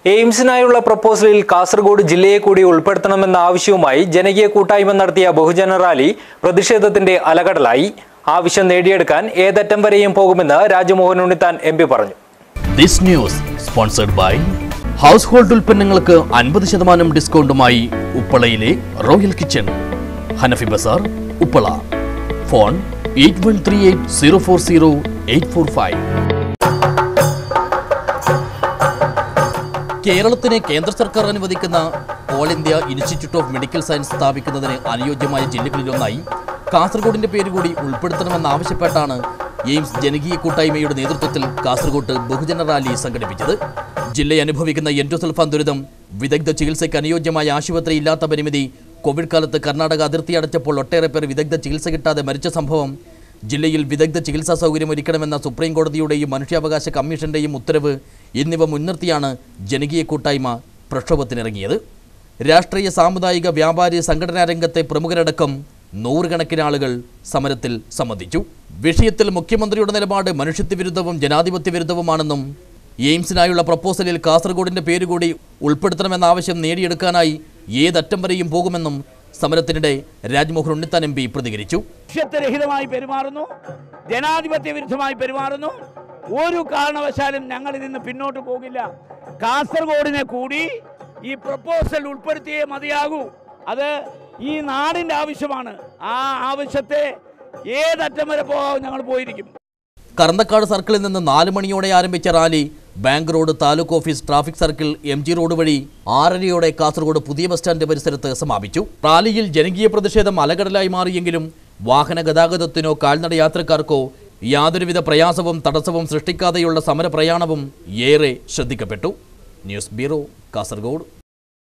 എയിംസിനായുള്ള പ്രപ്പോസലിൽ കാസർഗോഡ് ജില്ലയെ കൂടി ഉൾപ്പെടുത്തണമെന്ന ആവശ്യവുമായി ജനകീയ കൂട്ടായ്മ നടത്തിയ ബഹുജന റാലി പ്രതിഷേധത്തിന്റെ അലകടലായി ആവശ്യം നേടിയെടുക്കാൻ ഏതറ്റം വരെയും പോകുമെന്ന് രാജ്മോഹൻ ഉണ്ണിത്താൻ എം പി പറഞ്ഞു this news sponsored by household ഉൽപ്പന്നങ്ങൾക്ക് അൻപത് ശതമാനം ഡിസ്കൗണ്ടുമായി ഉപ്പളയിലെ royal kitchen Hanafi Bazaar Uppala phone eight one three eight zero four zero eight four five കേരളത്തിന് കേന്ദ്ര സർക്കാർ അനുവദിക്കുന്ന all India institute of medical science സ്ഥാപിക്കുന്നതിന് അനുയോജ്യമായ ജില്ലകളിലൊന്നായി കാസർഗോഡിന്റെ പേര് കൂടി ഉൾപ്പെടുത്തണമെന്നാവശ്യപ്പെട്ടാണ് എയിംസ് ജനകീയ കൂട്ടായ്മയുടെ നേതൃത്വത്തിൽ കാസർഗോട്ട് ബഹുജന റാലി സംഘടിപ്പിച്ചത് ജില്ല അനുഭവിക്കുന്ന എൻഡോസൾഫാൻ ദുരിതം വിദഗ്ധ ചികിത്സയ്ക്ക് അനുയോജ്യമായ ആശുപത്രി ഇല്ലാത്ത പരിമിതി കോവിഡ് കാലത്ത് കർണാടക അതിർത്തി അടച്ചപ്പോൾ ഒട്ടേറെ പേർ വിദഗ്ധ ചികിത്സ കിട്ടാതെ മരിച്ച സംഭവം ജില്ലയിൽ വിദഗ്ധ ചികിത്സാ സൗകര്യം ഒരുക്കണമെന്ന സുപ്രീം കോടതിയുടെയും മനുഷ്യാവകാശ കമ്മീഷന്റെയും ഉത്തരവ് എന്നിവ മുൻനിർത്തിയാണ് ജനകീയ കൂട്ടായ്മ പ്രക്ഷോഭത്തിനിറങ്ങിയത് രാഷ്ട്രീയ സാമുദായിക വ്യാപാരി സംഘടനാ രംഗത്തെ പ്രമുഖരടക്കം നൂറുകണക്കിന് ആളുകൾ സമരത്തിൽ സംബന്ധിച്ചു വിഷയത്തിൽ മുഖ്യമന്ത്രിയുടെ നിലപാട് മനുഷ്യത്വ വിരുദ്ധവും ജനാധിപത്യ വിരുദ്ധവുമാണെന്നും എയിംസിനായുള്ള പ്രപ്പോസലിൽ കാസർഗോഡിന്റെ പേരുകൂടി ഉൾപ്പെടുത്തണമെന്ന ആവശ്യം നേടിയെടുക്കാനായി ഏതറ്റം വരെയും പോകുമെന്നും സമരത്തിനിടെ രാജ്മോഹൻ ഉണ്ണിത്താൻ എം പി പ്രതികരിച്ചു ലക്ഷ്യത്വരഹിതമായി പെരുമാറുന്നു ജനാധിപത്യ വിരുദ്ധമായി പെരുമാറുന്നു ഒരു കാരണവശാലും ഞങ്ങൾ ഇതിന്ന് പിന്നോട്ട് പോകില്ല കാസർഗോഡിനെ കൂടി ഈ പ്രപ്പോസൽ ഉൾപ്പെടുത്തിയേ മതിയാകൂ അത് ഈ നാടിൻ്റെ ആവശ്യമാണ് ആ ആവശ്യത്തെ ഏതറ്റം വരെ പോകാൻ ഞങ്ങൾ പോയിരിക്കും കറന്തക്കാട് സർക്കിളിൽ നിന്ന് നാല് മണിയോടെ ആരംഭിച്ച rally bank road taluk office traffic circle M G road വഴി ആറരയോടെ കാസർഗോഡ് പുതിയ ബസ് സ്റ്റാൻഡ് പരിസരത്ത് സമാപിച്ചു റാലിയിൽ ജനകീയ പ്രതിഷേധം അലകടലായി മാറിയെങ്കിലും വാഹന ഗതാഗതത്തിനോ കാൽനട യാത്രക്കാർക്കോ യാതൊരുവിധ പ്രയാസവും തടസ്സവും സൃഷ്ടിക്കാതെയുള്ള സമരപ്രയാണവും ഏറെ ശ്രദ്ധിക്കപ്പെട്ടു ന്യൂസ് ബ്യൂറോ കാസർഗോഡ്